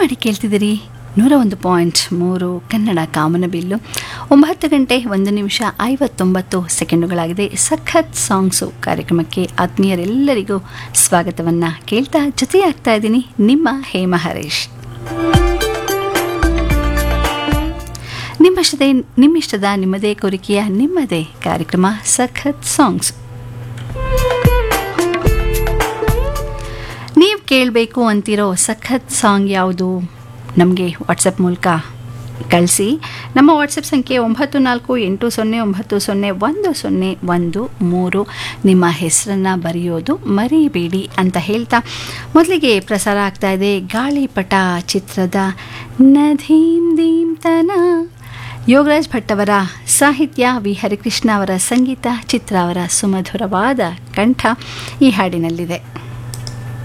ಮಾಡಿ ಕೇಳ್ತಿದ್ದೀರಿ ನೂರ ಒಂದು ಪಾಯಿಂಟ್ ಮೂರು ಕನ್ನಡ ಕಾಮನಬಿಲ್ಲು ಒಂಬತ್ತು ಗಂಟೆ ಒಂದು ನಿಮಿಷ ಐವತ್ತೊಂಬತ್ತು ಸೆಕೆಂಡುಗಳಾಗಿದೆ ಸಖತ್ ಸಾಂಗ್ಸು ಕಾರ್ಯಕ್ರಮಕ್ಕೆ ಆತ್ಮೀಯರೆಲ್ಲರಿಗೂ ಸ್ವಾಗತವನ್ನು ಕೇಳ್ತಾ ಜೊತೆಯಾಗ್ತಾ ಇದ್ದೀನಿ ನಿಮ್ಮ ಹೇಮ ಹರೀಶ್ ನಿಮ್ಮಷ್ಟದೇ ನಿಮ್ಮಿಷ್ಟದ ನಿಮ್ಮದೇ ಕೋರಿಕೆಯ ನಿಮ್ಮದೇ ಕಾರ್ಯಕ್ರಮ ಸಖತ್ ಸಾಂಗ್ಸ್ ನೀವು ಕೇಳಬೇಕು ಅಂತಿರೋ ಸಖತ್ ಸಾಂಗ್ ಯಾವುದು ನಮಗೆ ವಾಟ್ಸಪ್ ಮೂಲಕ ಕಳಿಸಿ ನಮ್ಮ ವಾಟ್ಸಪ್ ಸಂಖ್ಯೆ ಒಂಬತ್ತು ನಾಲ್ಕು ಎಂಟು ಸೊನ್ನೆ ಒಂಬತ್ತು ಸೊನ್ನೆ ಒಂದು ಸೊನ್ನೆ ಒಂದು ಮೂರು ನಿಮ್ಮ ಹೆಸರನ್ನು ಬರೆಯೋದು ಮರಿಬೇಡಿ ಅಂತ ಹೇಳ್ತಾ ಮೊದಲಿಗೆ ಪ್ರಸಾರ ಆಗ್ತಾ ಇದೆ ಗಾಳಿಪಟ ಚಿತ್ರದ ನಧೀಂ ದೀಂ ತನ ಯೋಗರಾಜ್ ಭಟ್ ಅವರ ಸಾಹಿತ್ಯ ವಿ ಹರಿಕೃಷ್ಣ ಅವರ ಸಂಗೀತ ಚಿತ್ರ ಅವರ ಸುಮಧುರವಾದ ಕಂಠ ಈ ಹಾಡಿನಲ್ಲಿದೆ